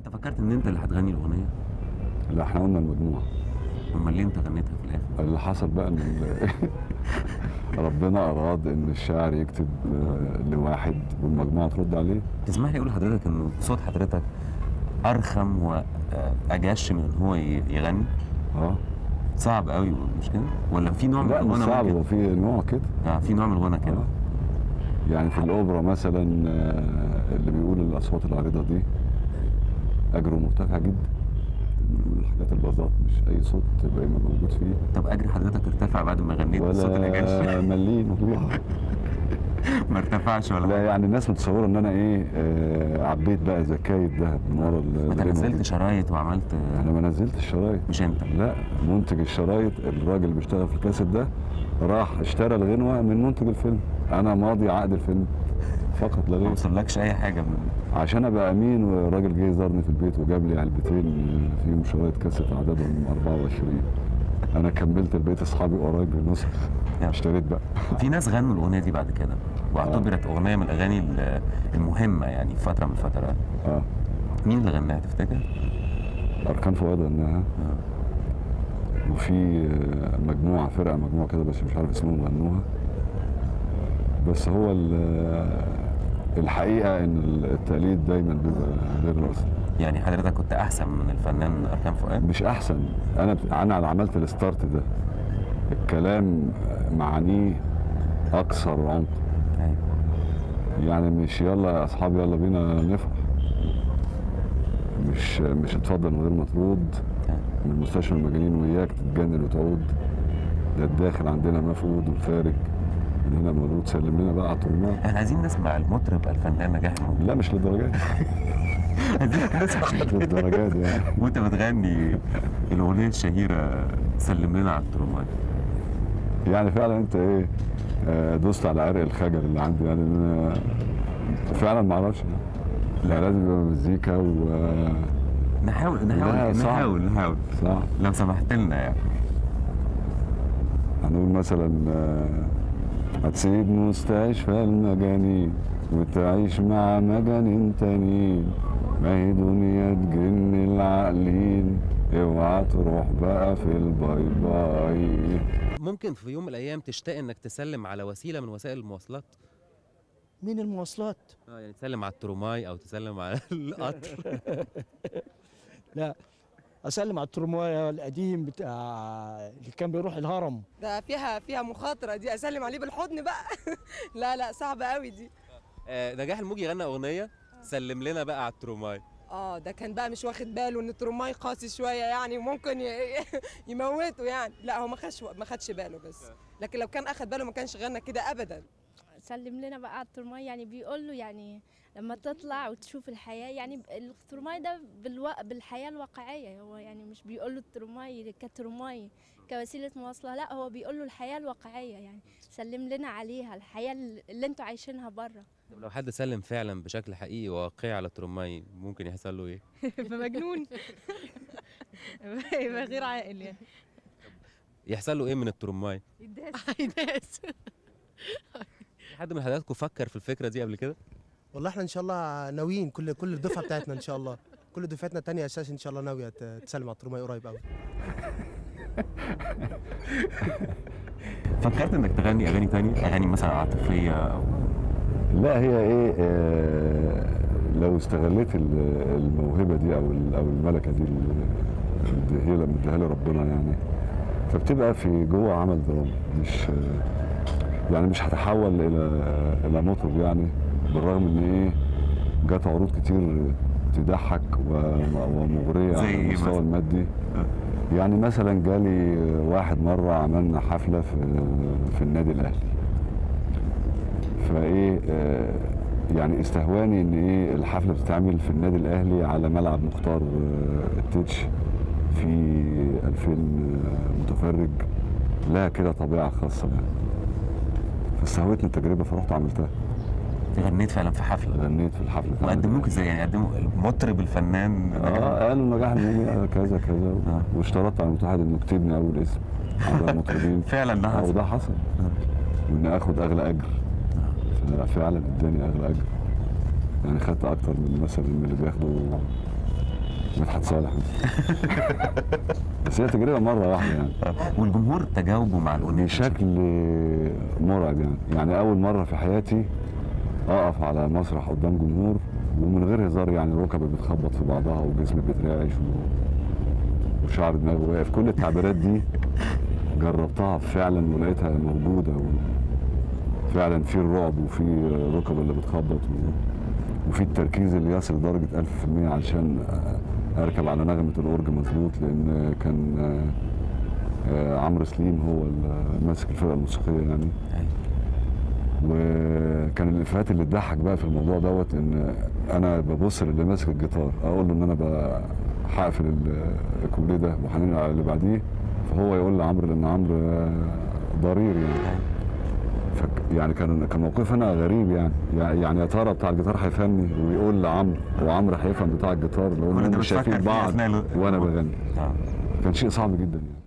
انت فكرت ان انت اللي هتغني الاغنيه لا احنا قلنا المجموعه امال ليه انت غنيتها في الاخر اللي حصل بقى ان ال- ربنا اراد ان الشاعر يكتب آه، لواحد والمجموعه ترد عليه تسمح لي اقول لحضرتك انه صوت حضرتك ارخم واجش من ان هو ي- يغني اه صعب قوي مش كده ولا في نوع من لا مش الغنى صعب ممكن- هو في نوع كده آه في نوع من الغنى كده آه. يعني في الاوبرا مثلا آه، اللي بيقول الاصوات العريضه دي اجره مرتفع جدا بيقول الحاجات البساط مش اي صوت يبقى يبقى موجود فيه طب اجر حضرتك ارتفع بعد ما غنيت الصوت ولا الاجش مليم والله ما ارتفعش ولا لا حاجة. يعني الناس متصوره ان انا ايه آه عبيت بقى زكايه ذهب من ورا ال- انت الغنوة نزلت دي. شرايط وعملت انا ما نزلت الشرايط مش انت لا منتج الشرايط الراجل اللي بيشتغل في الكاسيت ده راح اشترى الغنوه من منتج الفيلم انا ماضي عقد الفيلم فقط لا ما غير وصلكش اي حاجه من عشان ابقى امين والراجل جه يزارني في البيت وجاب لي علبتين فيهم شرايط كاسيت عددهم 24 انا كملت لبقيت اصحابي قرايب النسخ نعم. اشتريت بقى في ناس غنوا الاغنيه دي بعد كده واعتبرت اغنيه من الاغاني ال- المهمه يعني في فتره من الفترات اه مين اللي غناها تفتكر؟ اركان فؤاد غناها آه. وفي آه، مجموعه فرقه مجموعه كده بس مش عارف اسمهم غنوها بس هو ال- الحقيقه ان التقليد دايما بيبقى غير الاصل يعني حضرتك كنت احسن من الفنان اركان فؤاد مش احسن انا انا اللي عملت الستارت ده الكلام معانيه اكثر عمق أيوة. يعني مش يلا يا اصحابي يلا بينا نفرح مش مش اتفضل من غير ما ترد من مستشفى المجانين وياك تتجنن وتعود ده الداخل عندنا مفقود والخارج من هنا مولود سلم لنا بقى على الطرمات احنا عايزين نسمع المطرب الفنان نجاح الموجود لا مش للدرجات دي عايزين نسمع مش للدرجات دي يعني وانت بتغني الاغنيه الشهيره سلم لنا على الترماي يعني فعلا انت ايه آه، دوست على عرق الخجل اللي عندي يعني إن انا فعلا ما اعرفش لا لازم يبقى مزيكا و نحاول لا، نحاول صعب. نحاول نحاول صح لو سمحت لنا يعني هنقول مثلا آه، هتسيب مستشفى المجانين وتعيش مع مجانين تانيين ما هي دنيا تجن العاقلين اوعى تروح بقى في الباي باي ممكن في يوم من الايام تشتاق انك تسلم على وسيله من وسائل المواصلات من المواصلات اه يعني تسلم على الترماي او تسلم على القطر لا اسلم على الترمايه القديم بتاع اللي كان بيروح الهرم ده فيها فيها مخاطره دي اسلم عليه بالحضن بقى لا لا صعبه قوي دي آه، نجاح الموجي غنى اغنيه سلم لنا بقى على الترماي اه ده كان بقى مش واخد باله ان الترماي قاسي شويه يعني وممكن ي- يموته يعني لا هو ما خدش ما خدش باله بس لكن لو كان اخد باله ما كانش غنى كده ابدا سلم لنا بقى على الترماي يعني بيقول له يعني لما تطلع وتشوف الحياة يعني الترماي ده بالو... بالحياة الواقعية هو يعني مش بيقول له الترماي كترماي كوسيلة مواصلة لا هو بيقول له الحياة الواقعية يعني سلم لنا عليها الحياة اللي انتوا عايشينها بره طب لو حد سلم فعلا بشكل حقيقي وواقعي على الترماي ممكن يحصل له ايه؟ يبقى مجنون يبقى غير عاقل يعني يحصل له ايه من الترماي؟ هيداس في حد من حضراتكم فكر في الفكره دي قبل كده؟ والله احنا ان شاء الله ناويين كل كل الدفعه بتاعتنا ان شاء الله كل دفعتنا التانية اساس ان شاء الله ناويه ت- تسلم على الترماي قريب قوي فكرت انك تغني اغاني تانية اغاني مثلا عاطفيه او لا هي ايه آه لو استغليت ال- الموهبه دي او ال- او الملكه دي ال- اللي هي لما اديها لي ربنا يعني فبتبقى في جوه عمل درامي مش آه، يعني مش هتحول الى الى مطرب يعني بالرغم ان ايه جت عروض كتير تضحك و- ومغريه زي على إيه المستوى مثلا؟ المادي يعني مثلا جالي واحد مره عملنا حفله في في النادي الاهلي فايه آه، يعني استهواني ان ايه الحفله بتتعمل في النادي الاهلي على ملعب مختار آه، التتش في 2000 آه، متفرج لها كده طبيعه خاصه يعني فاستهوتني التجربه فرحت عملتها غنيت فعلا في حفله غنيت في الحفله وقدموك ازاي يعني قدموا المطرب الفنان اه قالوا نجاح المومي كذا كذا آه. واشترطت على المتحد انه يكتبني اول اسم على المطربين فعلا ده اه حصل وده حصل وان اخد اغلى اجر ف- فعلا اداني اغلى اجر يعني خدت اكتر من مثلا من اللي بياخدوا مدحت صالح بس هي تجربه مره واحده يعني آه، والجمهور تجاوبوا مع الاغنيه بشكل مرعب يعني يعني اول مره في حياتي اقف على مسرح قدام جمهور ومن غير هزار يعني ركبي بتخبط في بعضها وجسمي بيترعش و- وشعر دماغي واقف كل التعبيرات دي جربتها فعلا ولقيتها موجوده فعلا في الرعب وفي الركب اللي بتخبط و- وفي التركيز اللي يصل لدرجه 1000% علشان اركب على نغمه الاورج مظبوط لان كان آه، آه، عمرو سليم هو اللي ماسك الفرقه الموسيقيه يعني وكان الافيهات اللي تضحك بقى في الموضوع دوت ان انا ببص للي ماسك الجيتار اقول له ان انا ب- هقفل ال- الكوبليه ده وهننقل على اللي بعديه فهو يقول لعمرو لان عمرو آه، ضرير يعني فك يعني كان كان موقف انا غريب يعني يعني يا ترى بتاع الجيتار هيفهمني ويقول لعمرو وعمرو هيفهم بتاع الجيتار لو كل ده انهم مش بتفكر شايفين فيه بعض أثناء ال- وانا بغني آه. كان شيء صعب جدا يعني